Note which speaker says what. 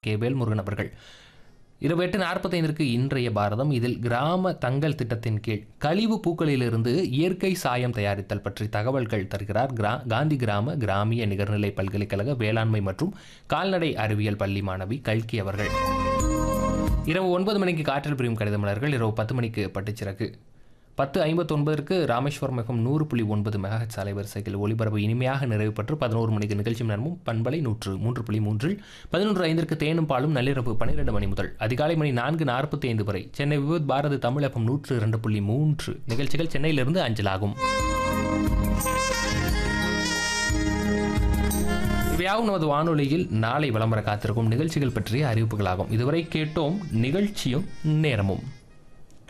Speaker 1: K Velmurugan அவர்கள் இரவு எட்டு நாற்பத்தைந்திற்கு இன்றைய பாரதம் இதில் கிராம தங்கள் திட்டத்தின் கீழ் கழிவு பூக்களிலிருந்து இயற்கை சாயம் தயாரித்தல் பற்றி தகவல்கள் தருகிறார் கிரா காந்தி கிராம கிராமிய நிகர்நிலை பல்கலைக்கழக வேளாண்மை மற்றும் கால்நடை அறிவியல் பள்ளி மாணவி கல்கி அவர்கள் இரவு ஒன்பது மணிக்கு காற்றில் பிரியும் கடித மலர்கள் இரவு பத்து மணிக்கு பட்டுச்சிறகு பத்து ஐம்பத்தொன்பதற்கு ராமேஸ்வரம் மிகவும் நூறு புள்ளி ஒன்பது மெகாஹெட்ஸ் அலைவரிசைகள் ஒலிபரப்பு இனிமையாக நிறைவு பெற்று பதினோரு மணிக்கு நிகழ்ச்சி நேரமும் பண்பலை நூற்று மூன்று புள்ளி மூன்றில் பதினொன்று ஐந்திற்கு தேனும் பாலும் நள்ளிரவு பன்னிரெண்டு மணி முதல் அதிகாலை மணி நான்கு நாற்பத்தி ஐந்து வரை சென்னை விவத் பாரதி தமிழகம் நூற்று இரண்டு புள்ளி மூன்று நிகழ்ச்சிகள் சென்னையிலிருந்து அஞ்சலாகும் இவையாவும் நமது வானொலியில் நாளை விளம்பர காத்திருக்கும் நிகழ்ச்சிகள் பற்றிய அறிவிப்புகளாகும் இதுவரை கேட்டோம் நிகழ்ச்சியும் நேரமும்